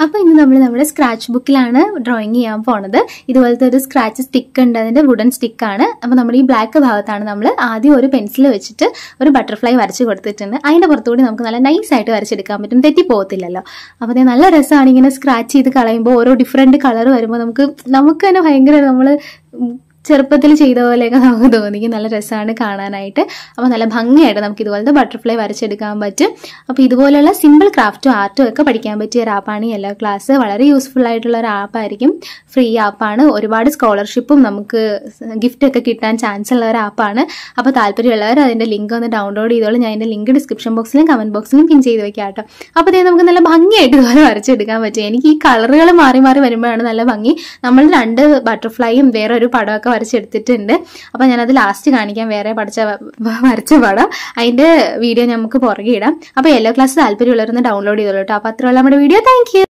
അപ്പോൾ ഇന്ന് നമ്മൾ നമ്മുടെ സ്ക്രാച്ച് ബുക്കിലാണ് ഡ്രോയിങ് ചെയ്യാൻ പോണത് ഇതുപോലത്തെ ഒരു സ്ക്രാച്ച് സ്റ്റിക്ക് ഉണ്ട് അതിന്റെ വുഡൻ സ്റ്റിക്കാണ് അപ്പോൾ നമ്മൾ ഈ ബ്ലാക്ക് ഭാഗത്താണ് നമ്മൾ ആദ്യം ഒരു പെൻസിൽ വെച്ചിട്ട് ഒരു ബട്ടർഫ്ലൈ വരച്ച് കൊടുത്തിട്ടുണ്ട് അതിന്റെ പുറത്തുകൂടി നമുക്ക് നല്ല നൈസ് ആയിട്ട് വരച്ചെടുക്കാൻ പറ്റും തെറ്റി പോകത്തില്ലല്ലോ അപ്പോൾ അത് നല്ല രസമാണ് ഇങ്ങനെ സ്ക്രാച്ച് ചെയ്ത് കളയുമ്പോൾ ഓരോ ഡിഫറെന്റ് കളർ വരുമ്പോൾ നമുക്ക് നമുക്ക് തന്നെ ഭയങ്കര നമ്മൾ ചെറുപ്പത്തിൽ ചെയ്ത പോലെയൊക്കെ നമുക്ക് തോന്നിക്കും നല്ല രസമാണ് കാണാനായിട്ട് അപ്പോൾ നല്ല ഭംഗിയായിട്ട് നമുക്ക് ഇതുപോലത്തെ ബട്ടർഫ്ലൈ വരച്ചെടുക്കാൻ പറ്റും അപ്പോൾ ഇതുപോലെയുള്ള സിമ്പിൾ ക്രാഫ്റ്റും ആർട്ടും ഒക്കെ പഠിക്കാൻ പറ്റിയ ഒരു ആപ്പാണ് ഈ എല്ലാ ക്ലാസ് വളരെ യൂസ്ഫുൾ ആയിട്ടുള്ള ഒരു ആപ്പായിരിക്കും ഫ്രീ ആപ്പാണ് ഒരുപാട് സ്കോളർഷിപ്പും നമുക്ക് ഗിഫ്റ്റ് ഒക്കെ കിട്ടാൻ ചാൻസ് ഉള്ള ഒരു ആപ്പാണ് അപ്പോൾ താല്പര്യമുള്ളവർ അതിൻ്റെ ലിങ്ക് ഒന്ന് ഡൗൺലോഡ് ചെയ്തോളൂ ഞാൻ അതിൻ്റെ ലിങ്ക് ഡിസ്ക്രിപ്ഷൻ ബോക്സിലും കമന്റ് ബോക്സിലും പിൻ ചെയ്ത് വെക്കാം കേട്ടോ അപ്പോൾ അതേ നമുക്ക് നല്ല ഭംഗിയായിട്ട് ഇതുപോലെ വരച്ചെടുക്കാൻ പറ്റും എനിക്ക് ഈ കളറുകൾ മാറി മാറി വരുമ്പോഴാണ് നല്ല ഭംഗി നമ്മൾ രണ്ട് ബട്ടർഫ്ലൈയും വേറെ ഒരു പടമൊക്കെ വരച്ചെടുത്തിട്ടുണ്ട് അപ്പോൾ ഞാനത് ലാസ്റ്റ് കാണിക്കാം വേറെ പഠിച്ച വരച്ച പടം അതിന്റെ വീഡിയോ നമുക്ക് പുറകെ ഇടാം അപ്പോൾ യെല്ലോ ക്ലാസ് താല്പര്യമുള്ളവരൊന്ന് ഡൗൺലോഡ് ചെയ്തോളൂ കേട്ടോ അപ്പോൾ അത്രയുള്ള നമ്മുടെ വീഡിയോ താങ്ക്